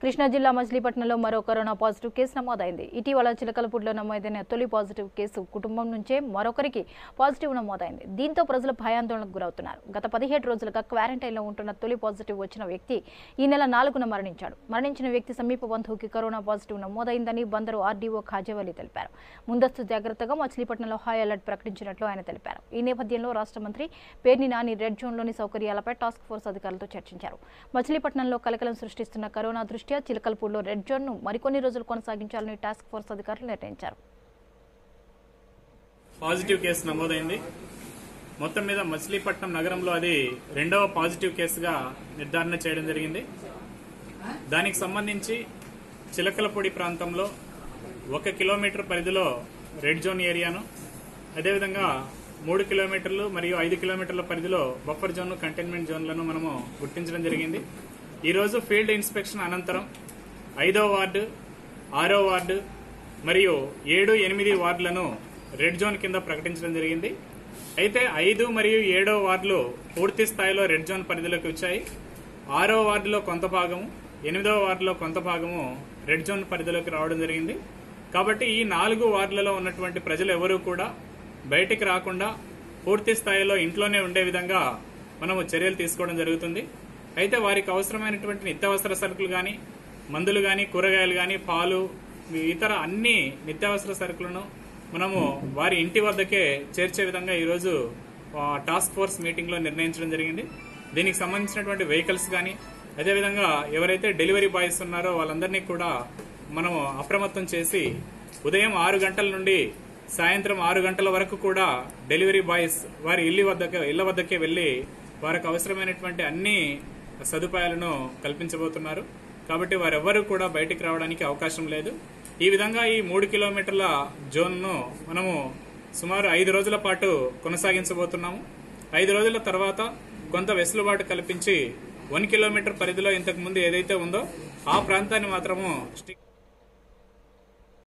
కృష్ణా జిల్లా మచిలీపట్నంలో మరో కరోనా పాజిటివ్ కేసు నమోదైంది ఇటీవల చిలకలపూడిలో నమోదైన తొలి పాజిటివ్ కేసు కుటుంబం నుంచే మరొకరికి పాజిటివ్ నమోదైంది దీంతో ప్రజలు భయాందోళనకు గురవుతున్నారు గత పదిహేడు రోజులుగా క్వారంటైన్లో ఉంటున్న తొలి పాజిటివ్ వచ్చిన వ్యక్తి ఈ నెల నాలుగున మరణించాడు మరణించిన వ్యక్తి సమీప బంధువుకి కరోనా పాజిటివ్ నమోదైందని బందరు ఆర్డీఓ ఖాజావలి తెలిపారు ముందస్తు జాగ్రత్తగా మచిలీపట్నంలో హై అలర్ట్ ప్రకటించినట్లు ఆయన తెలిపారు ఈ నేపథ్యంలో రాష్ట్ర మంత్రి పేర్ని నాని రెడ్ జోన్లోని సౌకర్యాలపై టాస్క్ ఫోర్స్ అధికారులతో చర్చించారు మచిలీపట్నంలో కలకలం సృష్టిస్తున్న కరోనా దృష్ట్యా చిలకల్పూర్లో రెడ్ జోన్ను మరికొన్ని రోజులు కొనసాగించాలని టాస్క్ ఫోర్స్ అధికారులు నిర్ణయించారు పాజిటివ్ కేసు నమోదైంది మొత్తం మీద మచిలీపట్నం నగరంలో అది రెండవ పాజిటివ్ కేసుగా నిర్ధారణ చేయడం జరిగింది దానికి సంబంధించి చిలకలపూడి ప్రాంతంలో ఒక కిలోమీటర్ పరిధిలో రెడ్ జోన్ ఏరియాను అదేవిధంగా మూడు కిలోమీటర్లు మరియు ఐదు కిలోమీటర్ల పరిధిలో బఫర్ జోన్ కంటైన్మెంట్ జోన్లను మనము గుర్తించడం జరిగింది ఈరోజు ఫీల్డ్ ఇన్స్పెక్షన్ అనంతరం ఐదో వార్డు ఆరో వార్డు మరియు ఏడు ఎనిమిది వార్డులను రెడ్ జోన్ కింద ప్రకటించడం జరిగింది అయితే ఐదు మరియు ఏడో వార్డులు పూర్తి స్థాయిలో రెడ్ జోన్ పరిధిలోకి వచ్చాయి ఆరో వార్డులో కొంత భాగము ఎనిమిదవ వార్డులో కొంత భాగము రెడ్ జోన్ పరిధిలోకి రావడం జరిగింది కాబట్టి ఈ నాలుగు వార్డులలో ఉన్నటువంటి ప్రజలు ఎవరూ కూడా బయటికి రాకుండా పూర్తి స్థాయిలో ఇంట్లోనే ఉండే విధంగా మనము చర్యలు తీసుకోవడం జరుగుతుంది అయితే వారికి అవసరమైనటువంటి నిత్యావసర సరుకులు కానీ మందులు కానీ కూరగాయలు కానీ పాలు ఇతర అన్ని నిత్యావసర సరుకులను మనము వారి ఇంటి వద్దకే చేర్చే విధంగా ఈరోజు ఆ, టాస్క్ ఫోర్స్ మీటింగ్ లో నిర్ణయించడం జరిగింది దీనికి సంబంధించినటువంటి వెహికల్స్ కానీ అదేవిధంగా ఎవరైతే డెలివరీ బాయ్స్ ఉన్నారో వాళ్ళందరినీ కూడా మనము అప్రమత్తం చేసి ఉదయం ఆరు గంటల నుండి సాయంత్రం ఆరు గంటల వరకు కూడా డెలివరీ బాయ్స్ వారి ఇల్లు వద్దకే ఇళ్ల వద్దకే వెళ్లి వారికి అవసరమైనటువంటి అన్ని సదుపాయాలను కల్పించబోతున్నారు కాబట్టి వారెవ్వరూ కూడా బయటికి రావడానికి అవకాశం లేదు ఈ విధంగా ఈ మూడు కిలోమీటర్ల జోన్ను మనము సుమారు ఐదు రోజుల పాటు కొనసాగించబోతున్నాము ఐదు రోజుల తర్వాత కొంత వెసులుబాటు కల్పించి వన్ కిలోమీటర్ పరిధిలో ఇంతకు ముందు ఏదైతే ఉందో ఆ ప్రాంతాన్ని మాత్రము స్టిక్